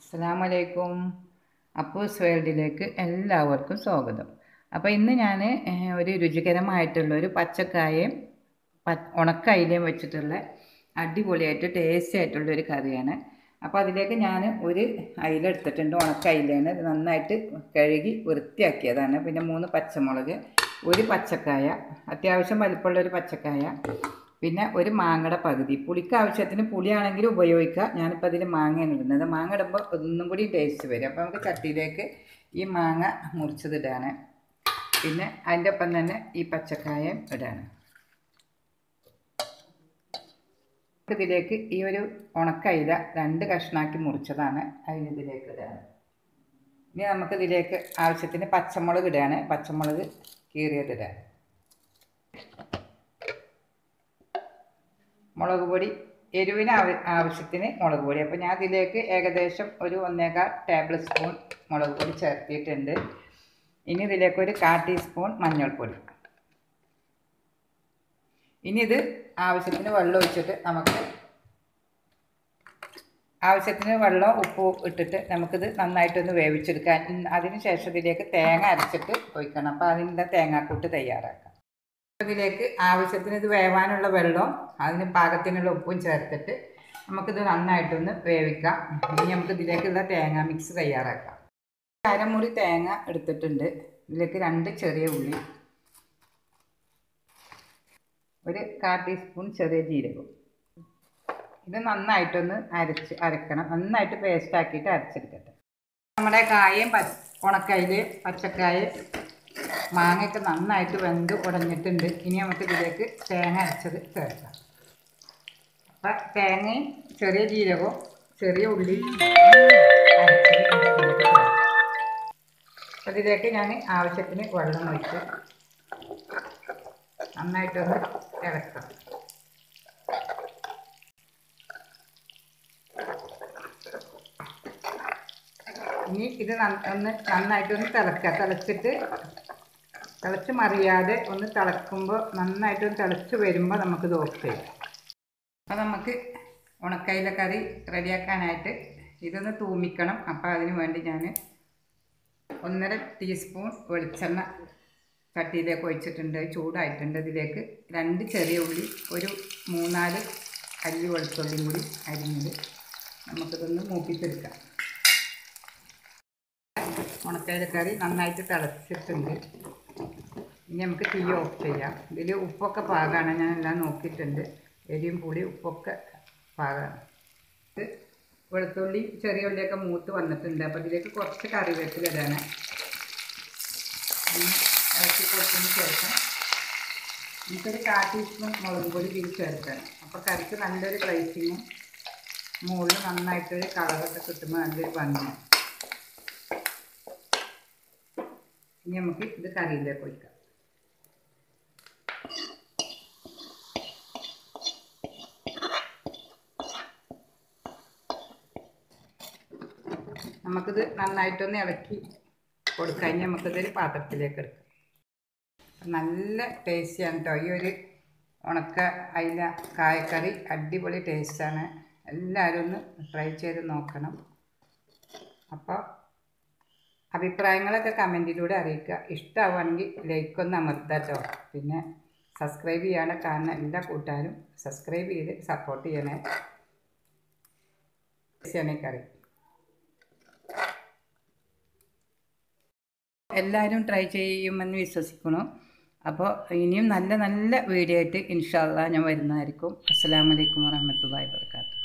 അസ്സാമലൈക്കും അപ്പൂസ് വേൾഡിലേക്ക് എല്ലാവർക്കും സ്വാഗതം അപ്പോൾ ഇന്ന് ഞാൻ ഒരു രുചികരമായിട്ടുള്ള ഒരു പച്ചക്കായയും പ ഉണക്കയിലയും വെച്ചിട്ടുള്ള അടിപൊളിയായിട്ട് ടേസ്റ്റി ആയിട്ടുള്ള ഒരു കറിയാണ് അപ്പോൾ അതിലേക്ക് ഞാൻ ഒരു അയില എടുത്തിട്ടുണ്ട് ഉണക്കയിലാണ് ഇത് നന്നായിട്ട് കഴുകി വൃത്തിയാക്കിയതാണ് പിന്നെ മൂന്ന് പച്ചമുളക് ഒരു പച്ചക്കായ അത്യാവശ്യം വലിപ്പമുള്ള ഒരു പച്ചക്കായ പിന്നെ ഒരു മാങ്ങയുടെ പകുതി പുളിക്ക് ആവശ്യത്തിന് പുളിയാണെങ്കിൽ ഉപയോഗിക്കുക ഞാനിപ്പോൾ അതിൽ മാങ്ങയാണ് ഇടുന്നത് മാങ്ങ ഇടുമ്പോൾ ഒന്നും കൂടി ടേസ്റ്റ് വരും അപ്പോൾ നമുക്ക് ചട്ടിയിലേക്ക് ഈ മാങ്ങ മുറിച്ചതിടാണ് പിന്നെ അതിൻ്റെ ഒപ്പം തന്നെ ഈ പച്ചക്കായം ഇടാണ് ഇതിലേക്ക് ഈ ഒരു ഉണക്കയില രണ്ട് കഷ്ണാക്കി മുറിച്ചതാണ് അതിനിതിലേക്ക് ഇടാണ് ഇനി നമുക്കിതിലേക്ക് ആവശ്യത്തിന് പച്ചമുളക് ഇടുകയാണ് പച്ചമുളക് കീറിയതിടാണ് മുളക് പൊടി എരിവിന് ആവ ആവശ്യത്തിന് മുളക് പൊടി അപ്പോൾ ഞാൻ ഇതിലേക്ക് ഏകദേശം ഒരു ഒന്നേകാൽ ടേബിൾ സ്പൂൺ മുളക് പൊടി ചേർത്തിയിട്ടുണ്ട് ഇനി ഇതിലേക്ക് ഒരു കാ ടീസ്പൂൺ മഞ്ഞൾപ്പൊടി ഇനി ഇത് ആവശ്യത്തിന് വെള്ളം ഒഴിച്ചിട്ട് നമുക്ക് ആവശ്യത്തിന് വെള്ളം ഉപ്പ് ഇട്ടിട്ട് നമുക്കിത് നന്നായിട്ടൊന്ന് വേവിച്ചെടുക്കാൻ അതിന് ശേഷം ഇതിലേക്ക് തേങ്ങ അരച്ചിട്ട് ഒഴിക്കണം അപ്പോൾ അതിൻ്റെ തേങ്ങാക്കൂട്ട് തയ്യാറാക്കാം ഇതിലേക്ക് ആവശ്യത്തിന് ഇത് വേവാനുള്ള വെള്ളവും അതിന് പാകത്തിനുള്ള ഉപ്പും ചേർത്തിട്ട് നമുക്കിത് നന്നായിട്ടൊന്ന് വേവിക്കാം ഇനി നമുക്ക് ഇതിലേക്കുള്ള തേങ്ങ മിക്സ് തയ്യാറാക്കാം അരമുറി തേങ്ങ എടുത്തിട്ടുണ്ട് ഇതിലേക്ക് രണ്ട് ചെറിയ ഉള്ളി ഒരു കാ ടീസ്പൂൺ ചെറിയ ജീരകം ഇത് നന്നായിട്ടൊന്ന് അരച്ച് അരക്കണം നന്നായിട്ട് പേസ്റ്റ് ആക്കിയിട്ട് അരച്ചെടുക്കട്ടെ നമ്മുടെ കായയും പച്ച ഉണക്കയിൽ പച്ചക്കായ മാങ്ങയൊക്കെ നന്നായിട്ട് വെന്ത് ഉടഞ്ഞിട്ടുണ്ട് ഇനി നമുക്ക് ഇതിലേക്ക് തേങ്ങ അരച്ചത് ചേർക്കാം അപ്പം തേങ്ങയും ചെറിയ ജീരകവും ചെറിയ ഉള്ളി അരച്ചത് ഇതിലേക്ക് ചേർക്കാം അപ്പം ഇതിലേക്ക് ഞാൻ ആവശ്യത്തിന് വെള്ളം ഒഴിച്ച് നന്നായിട്ടൊന്ന് ഇളക്കാം ഇനി ഇത് ഒന്ന് നന്നായിട്ടൊന്ന് തിളക്കുക തിളച്ചിട്ട് തിളച്ച് മറിയാതെ ഒന്ന് തിളക്കുമ്പോൾ നന്നായിട്ടൊന്ന് തിളച്ച് വരുമ്പോൾ നമുക്കിത് ഓഫ് ചെയ്യാം അപ്പോൾ നമുക്ക് ഉണക്കയില കറി റെഡിയാക്കാനായിട്ട് ഇതൊന്ന് തൂമിക്കണം അപ്പോൾ അതിന് വേണ്ടി ഞാൻ ഒന്നര ടീസ്പൂൺ വെളിച്ചെണ്ണ ചട്ടിയിലേക്ക് ഒഴിച്ചിട്ടുണ്ട് ചൂടായിട്ടുണ്ട് ഇതിലേക്ക് രണ്ട് ചെറിയ ഉള്ളി ഒരു മൂന്നാല് അല്ലി വെളുത്തുള്ളിയും കൂടി അരിഞ്ഞത് നമുക്കിതൊന്ന് മൂപ്പിച്ചെടുക്കാം ഉണക്കയിലക്കറി നന്നായിട്ട് തിളച്ചിട്ടുണ്ട് ഇനി നമുക്ക് തീ ഓഫ് ചെയ്യാം ഇതിൽ ഉപ്പൊക്കെ പാകമാണ് ഞാൻ എല്ലാം നോക്കിയിട്ടുണ്ട് എരിയും പുളി ഉപ്പൊക്കെ പാകമാണ് ഇത് വെളുത്തുള്ളി ചെറിയ ഉള്ളിയൊക്കെ മൂത്ത് വന്നിട്ടുണ്ട് അപ്പോൾ ഇതിലേക്ക് കുറച്ച് കറിവേപ്പിലിടാണ് പിന്നെ ഇറക്കി കൊടുത്തതിന് ശേഷം നമുക്കൊരു കാ ടീസ്പൂൺ മുളക് പൊടി ഇതിൽ ചേർക്കണം അപ്പോൾ കറിക്ക് നല്ലൊരു ഗ്ലൈസിങ്ങും മുകളിൽ നന്നായിട്ടൊരു കളറൊക്കെ കിട്ടുമ്പോൾ നല്ലൊരു ഭംഗിയാണ് ഇനി നമുക്ക് ഇത് കറിയിലേക്ക് ഒഴിക്കാം നമുക്കിത് നന്നായിട്ടൊന്ന് ഇളക്കി കൊടുക്കാം ഇനി നമുക്കിതൊരു പാത്രത്തിലേക്ക് എടുക്കാം നല്ല ടേസ്റ്റിയാണ് കേട്ടോ ഈ ഒരു ഉണക്ക അയില കായക്കറി അടിപൊളി ടേസ്റ്റാണ് എല്ലാവരും ഒന്ന് ട്രൈ ചെയ്ത് നോക്കണം അപ്പോൾ അഭിപ്രായങ്ങളൊക്കെ കമൻറ്റിലൂടെ അറിയിക്കുക ഇഷ്ടമാവുകയാണെങ്കിൽ ലൈക്കൊന്ന് അമർത്താട്ടോ പിന്നെ സബ്സ്ക്രൈബ് ചെയ്യാതെ കാണുന്ന എല്ലാ കൂട്ടുകാരും സബ്സ്ക്രൈബ് ചെയ്ത് സപ്പോർട്ട് ചെയ്യണേ കറി എല്ലാവരും ട്രൈ ചെയ്യുമെന്ന് വിശ്വസിക്കുന്നു അപ്പോൾ ഇനിയും നല്ല നല്ല വീഡിയോ ആയിട്ട് ഇൻഷാല്ല ഞാൻ വരുന്നതായിരിക്കും അസ്സാം വലൈക്കും വാഹമത്തല്ലാ വാബർക്കാത്തു